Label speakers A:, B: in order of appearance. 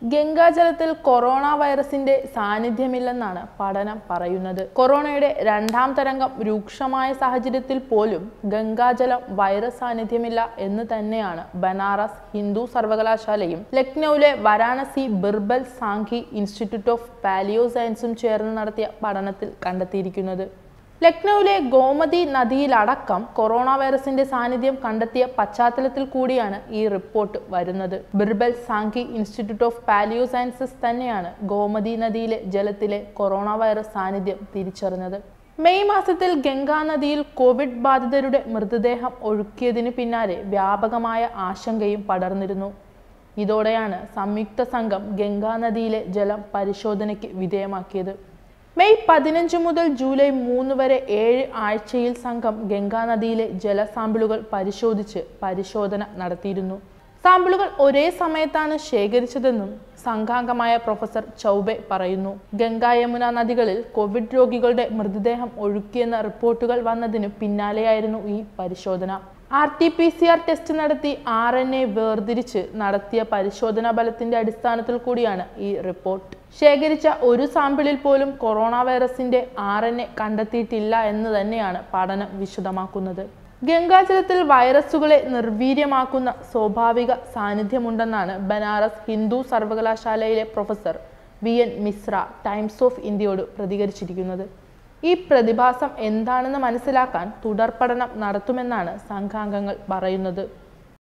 A: ഗംഗാജലത്തിൽ corona വൈറസിന്റെ സാന്നിധ്യമില്ലെന്നാണ് പഠനം പറയുന്നത് കൊറോണയുടെ രണ്ടാം തരംഗം രൂക്ഷമായ സാഹചര്യത്തിൽ പോലും ഗംഗാജലം വൈറസ് സാന്നിധ്യമില്ല എന്ന് തന്നെയാണ് ബനാറസ് ഹിന്ദു സർവകലാശാലയും ലക്നൌവിലെ Varanasi Birbal Sahni institute of palaeo സയൻസും ചേർന്ന് നടത്തിയ പഠനത്തിൽ കണ്ടെത്തിയിരിക്കുന്നത് ലക്നൌവിലെ ഗോമതി നദിയിലടക്കം കൊറോണ വൈറസിന്റെ സാന്നിധ്യം കണ്ടെത്തിയ പശ്ചാത്തലത്തിൽ കൂടിയാണ് ഈ റിപ്പോർട്ട് വരുന്നത് Birbal Sahni institute of palaeo sciences തന്നെയാണ് ഗോമതി നദിയിലെ ജലത്തിലെ കൊറോണ വൈറസ് സാന്നിധ്യം തിരിച്ചറിഞ്ഞത് മെയ് മാസത്തിൽ ഗംഗാ നദിയിൽ കോവിഡ് ബാധിതരുടെ മൃതദേഹം ഒഴുക്കിയതിന് പിന്നാലെ വ്യാപകമായ ആശങ്കയും പടർന്നിരുന്നു ഇതോടെയാണ് സംയുക്ത സംഘം ഗംഗാ നദിയിലെ ജലം പരിശോധനയ്ക്ക് വിധേയമാക്കിയത് മെയ് പതിനഞ്ച് മുതൽ ജൂലൈ മൂന്ന് വരെ ഏഴ് ആഴ്ചയിൽ സംഘം ഗംഗാ നദിയിലെ ജലസാമ്പിളുകൾ പരിശോധിച്ച് പരിശോധന നടത്തിയിരുന്നു സാമ്പിളുകൾ ഒരേ സമയത്താണ് ശേഖരിച്ചതെന്നും സംഘാംഗമായ പ്രൊഫസർ ചൗബെ പറയുന്നു ഗംഗാ യമുന നദികളിൽ കോവിഡ് രോഗികളുടെ മൃതദേഹം ഒഴുക്കിയെന്ന റിപ്പോർട്ടുകൾ വന്നതിന് പിന്നാലെയായിരുന്നു ഈ പരിശോധന R T P C R test നടത്തി ആർ എൻ എ വേർതിരിച്ച് നടത്തിയ പരിശോധനാ ഫലത്തിന്റെ അടിസ്ഥാനത്തിൽ കൂടിയാണ് ഈ റിപ്പോർട്ട് ശേഖരിച്ച ഒരു സാമ്പിളിൽ പോലും കൊറോണ വൈറസിന്റെ ആർ എൻ എ കണ്ടെത്തിയിട്ടില്ല എന്ന് തന്നെയാണ് പഠനം വിശദമാക്കുന്നത് ഗംഗാജലത്തിൽ വൈറസുകളെ നിർവീര്യമാക്കുന്ന സ്വാഭാവിക സാന്നിധ്യമുണ്ടെന്നാണ് ബനാറസ് ഹിന്ദു സർവകലാശാലയിലെ professor V N Mishra Times of ഇന്ത്യയോട് പ്രതികരിച്ചിരിക്കുന്നത് ഈ പ്രതിഭാസം എന്താണെന്ന് മനസ്സിലാക്കാൻ തുടർ പഠനം നടത്തുമെന്നാണ് സംഘാംഗങ്ങൾ പറയുന്നത്